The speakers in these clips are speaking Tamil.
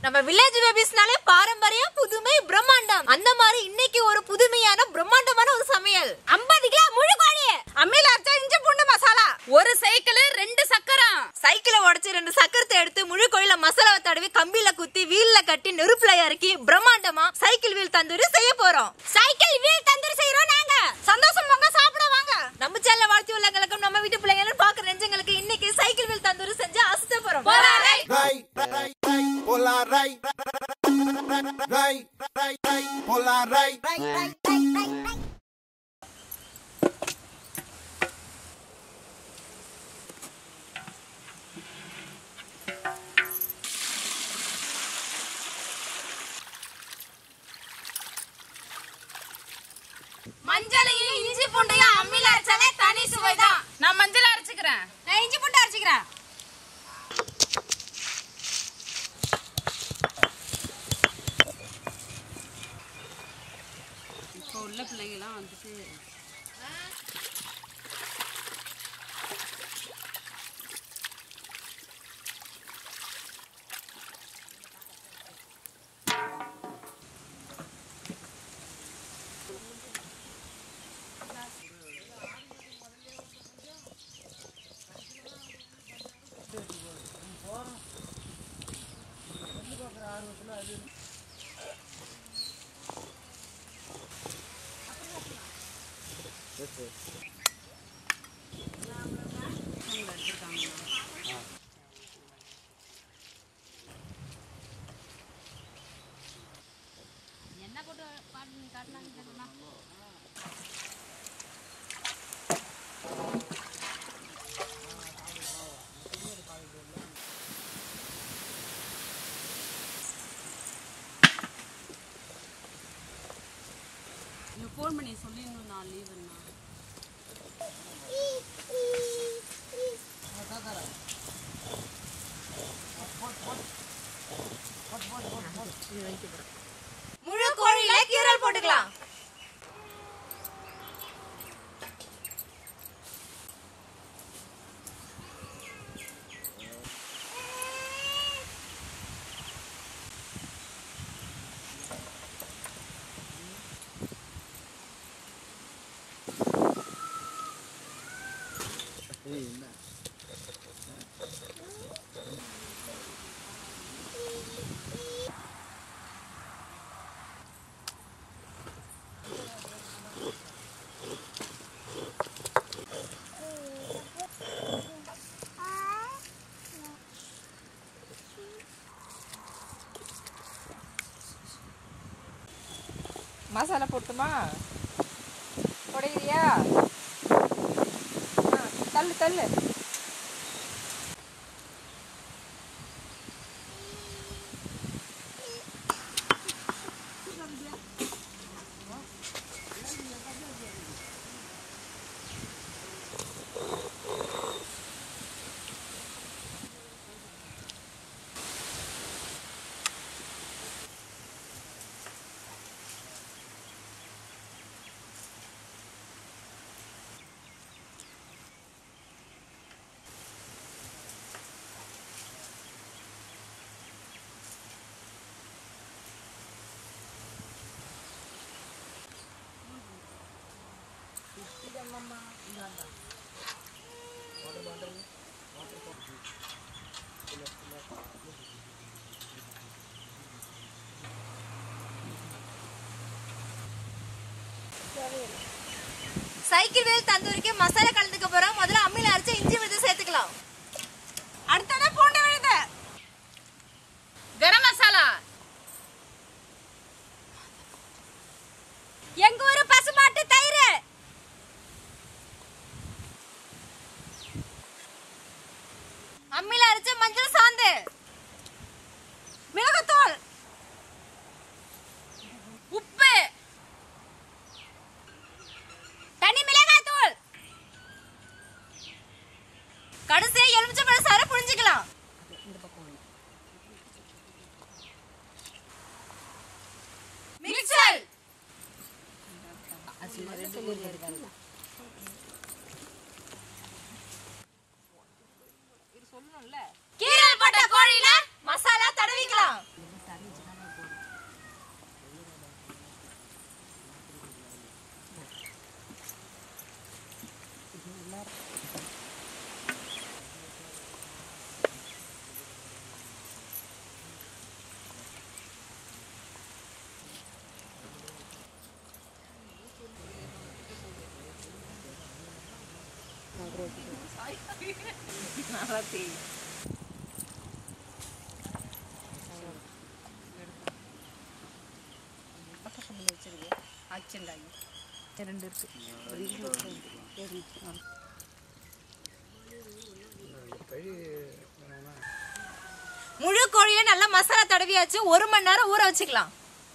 நம்ம வில்லேஜ் பேபிஸ்னாலே பாரம்பரியம் புதுமை பிரம்மாண்டம் அந்த மாதிரி இன்னைக்கு ஒரு புதுமையான பிரம்மாண்டமான ஒரு சமையல் ஐம்பது கிலோ முழு கோழி அம்மியில அரைச்ச இஞ்சி பூண்டு மசாலா ஒரு சைக்கிள் ரெண்டு சக்கரம் சைக்கிளை உடைச்சு ரெண்டு சக்கரத்தை எடுத்து முழு கோயில மசாலாவை தடவி கம்பியில குத்தி வீல்ல கட்டி நெருப்புல இறக்கி பிரம்மாண்டமா சைக்கிள் வீல் தந்தூரி செய்ய போறோம் சைக்கிள் வீல் தந்தூரி செய்யறோம் நாங்க சந்தோஷம் வாங்க சாப்பிட வாங்க நம்ம சேனல வாழ்த்தி உள்ளவங்களுக்கும் நம்ம வீட்டு பிள்ளைங்களும் பாக்குற நெஞ்சங்களுக்கு இன்னைக்கு சைக்கிள் வீல் தந்தூரி செஞ்சு அசத்த போறோம் போறாரை. Rai, rai, rai, pola rai, rai, rai, rai, pola rai. மஞ்சளையும் இஞ்சி பூண்டையும் அம்மில அரைச்சாலே தனி சுவைதான் நான் மஞ்சள் அரைச்சுக்கிறேன் நான் இஞ்சி பூண்டு அரைச்சிக்கிறேன் இப்போ உள்ள பிள்ளைங்கலாம் வந்துட்டு என்ன போட்டு காட்டினாங்க தெரியுமா நீ ஃபோன் பண்ணி சொல்லிடணும் நான் லீவுன்னா முழு கோழியில கீரல் போட்டுக்கலாம் மசாலா போட்டுமா உடையிறியா ஆ, தள்ளு தள்ளு சைக்கிள் வீல் தந்தூரிக்கு மசாலா கலந்துக்க போறோம் முதல்ல அம்மியில அரைச்ச இஞ்சி விழுது சேர்த்துக்கலாம் அடுத்தது பூண்டு விழுது கரம் மசாலா எங்க ஊரு பசுமாட்டு தயிர் அம்மியில அரைச்ச மஞ்சள் சாந்து மிளகுத்தூள் உப்பு தனி மிளகாய் தூள் கடைசியா எலுமிச்சம்பழம் சாறு புழிஞ்சுக்கலாம் மிக்சர் கீரல் போட்ட கோழியில மசாலா தடவிக்கலாம் ரெண்டு இருக்கு முழு கோழியை நல்லா மசாலா தடவியாச்சு ஒரு மணி நேரம் ஊற வச்சுக்கலாம்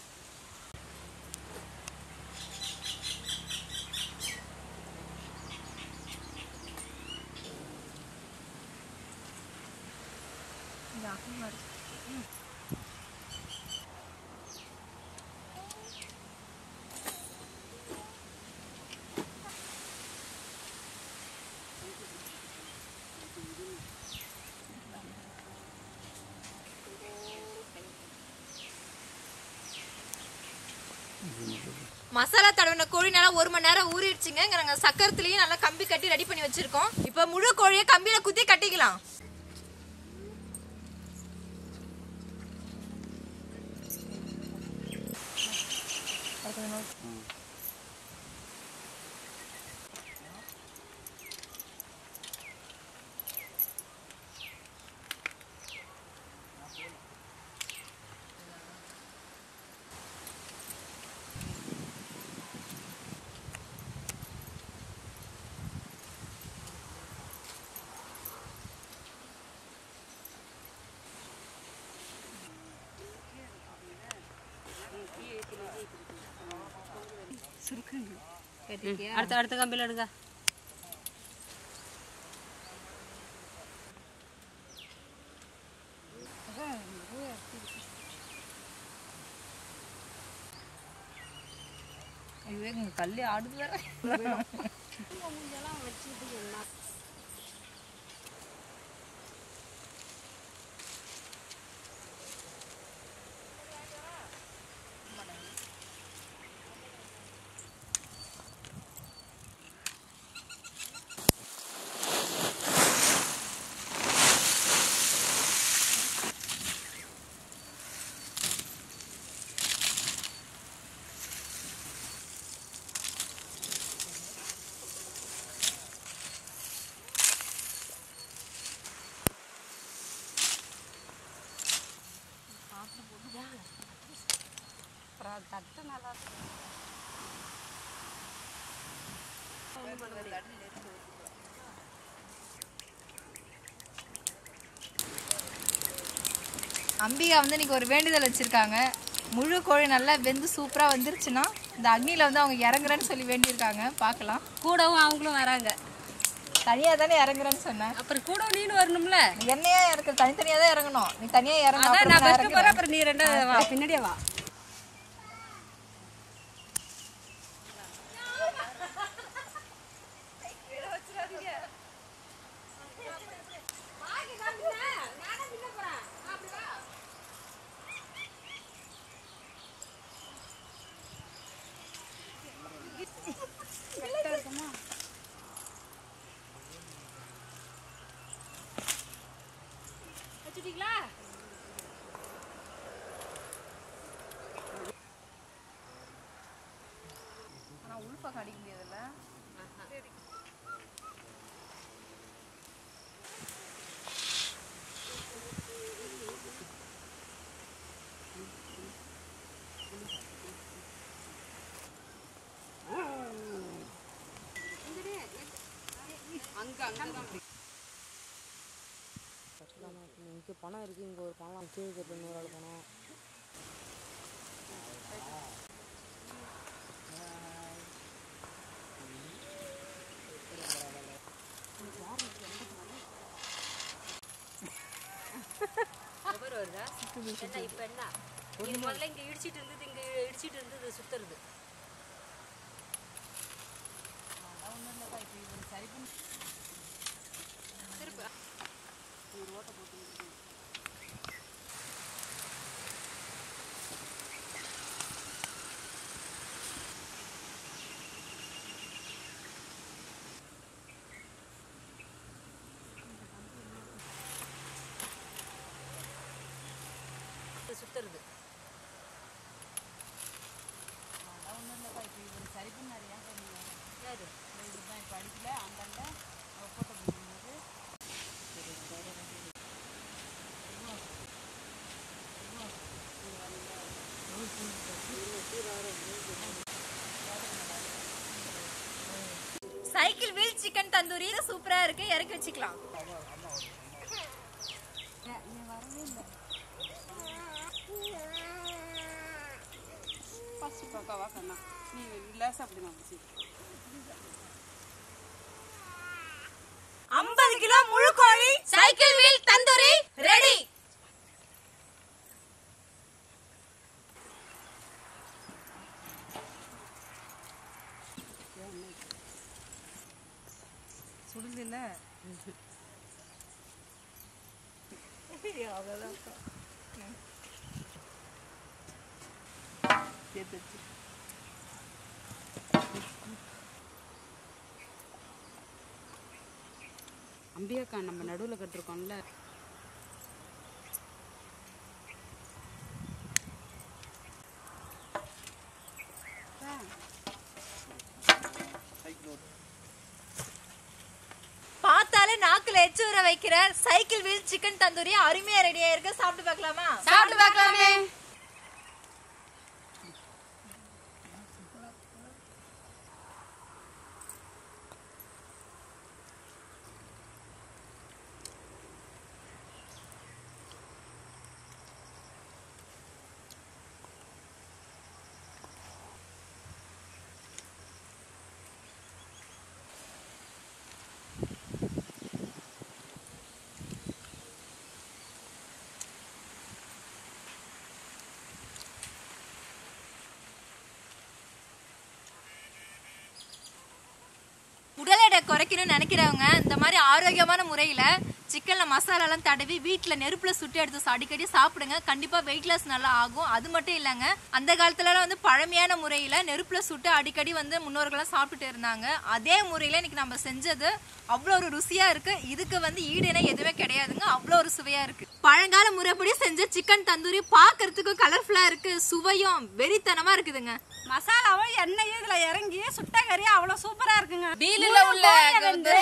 மசாலா தடவின கோழி நல்லா ஒரு மணி நேரம் ஊறிடுச்சுங்க இங்க நாங்க சக்கரத்துலயும் நல்லா கம்பி கட்டி ரெடி பண்ணி வச்சிருக்கோம் இப்ப முழு கோழியை கம்பியில குத்தி கட்டிக்கலாம் அடுத்த அடுத்த கம்பியில் எடுங்க ஐயோ இங்க கல்லு ஆடுது வேற அம்பிகா வந்து இன்னைக்கு ஒரு வேண்டுதல் வச்சிருக்காங்க முழு கோழி நல்லா வெந்து சூப்பரா வந்துருச்சுன்னா இந்த அக்னியில வந்து அவங்க இறங்குறேன்னு சொல்லி வேண்டியிருக்காங்க பார்க்கலாம் கூடவும் அவங்களும் வராங்க தனியா தானே இறங்குறேன்னு சொன்னேன் அப்புறம் கூடவும் நீனு வரணும்ல என்னையா இறக்கு தனித்தனியா தான் இறங்கணும் நீ தனியா இறங்க அதான் அப்புறம் நான் நான் ஃபர்ஸ்ட் போறேன் இறங்குறேன். அப்புறம் நீ ரெண்டாவது வா பின்னாடியே வா ஆனா உள்பக்கம் அடிக்க முடியாதுல்ல இங்கே பணம் இருக்குது இங்கே ஒரு பணம் கீழே இருக்கிற இன்னொரு ஆள் பணம் இப்போ என்ன இது முதல்ல இங்கே இடிச்சிட்டு இருந்தது இங்கே இடிச்சிட்டு இருந்தது சுத்துறது சுத்துறது யாரு படிக்கல அந்தாண்ட சைக்கிள் வீல் சிக்கன் தந்தூரி இது சூப்பரா இருக்கு இறக்கி வச்சுக்கலாம் ஃபர்ஸ்ட் பக்காவா கண்ணா நீ லேசா அப்படி நான் ஐம்பது கிலோ முழு கோழி சைக்கிள் வீல் தந்தூரி ரெடி சுடுது இல்ல அம்பியாக்கா நம்ம நடுவுல கட்டிருக்கோம்ல பார்த்தாலே நாக்குல எச்சு ஊற வைக்கிற சைக்கிள் வீல் சிக்கன் தந்தூரி அருமையா ரெடியா இருக்கு சாப்பிட்டு பார்க்கலாமா சாப்பிட்டு பார்க்கலாமே உடல் எடை குறைக்கணும்னு நினைக்கிறவங்க இந்த மாதிரி ஆரோக்கியமான முறையில சிக்கன்ல மசாலாலாம் தடவி வீட்ல நெருப்புல சுட்டு எடுத்து சா- அடிக்கடி சாப்பிடுங்க கண்டிப்பா வெயிட் லாஸ் நல்லா ஆகும் அது மட்டும் இல்லைங்க அந்த காலத்துலலாம் வந்து பழமையான முறையில நெருப்புல சுட்டு அடிக்கடி வந்து முன்னோர்கள்லாம் சாப்பிட்டுட்டு இருந்தாங்க அதே முறையில இன்னைக்கு நம்ம செஞ்சது அவ்வளோ ஒரு ருசியா இருக்கு இதுக்கு வந்து ஈடுனே எதுவுமே கிடையாதுங்க அவ்வளோ ஒரு சுவையா இருக்கு பழங்கால முறைப்படி செஞ்ச சிக்கன் தந்தூரி பார்க்கறதுக்கு கலர்ஃபுல்லா இருக்கு சுவையும் வெறித்தனமா இருக்குதுங்க மசாலாவும் எண்ணெயும் இதுல இறங்கி சுட்ட கறி அவ்வளவு சூப்பரா இருக்குங்க பீலில உள்ள வந்து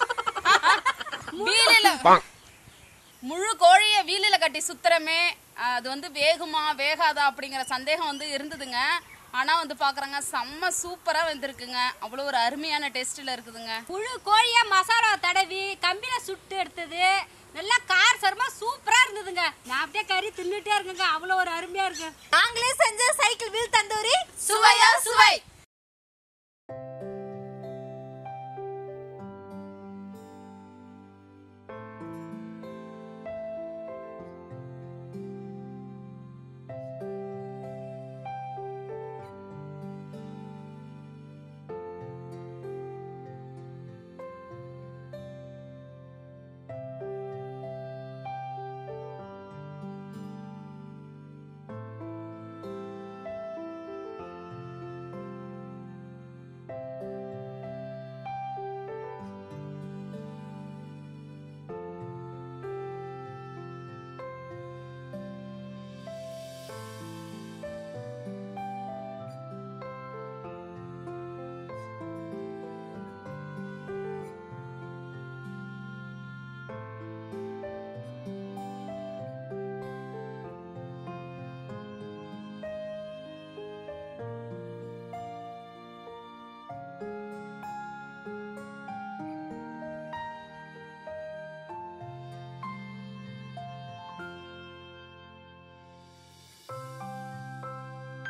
பீலில முழு கோழிய வீலில கட்டி சுத்துறமே அது வந்து வேகுமா வேகாதா அப்படிங்கிற சந்தேகம் வந்து இருந்ததுங்க ஆனா வந்து பாக்குறாங்க செம்ம சூப்பரா வந்திருக்குங்க அவ்வளவு ஒரு அருமையான டேஸ்ட்ல இருக்குதுங்க முழு கோழியா மசாலா தடவி கம்பியில சுட்டு எடுத்தது நல்லா கார் சரமா சூப்பரா இருந்ததுங்க நான் அப்படியே கறி தின்னுட்டே இருக்குங்க அவ்வளவு ஒரு அருமையா இருக்கு நாங்களே செஞ்ச சைக்கிள் வீல் தந்தூரி சுவையா சுவை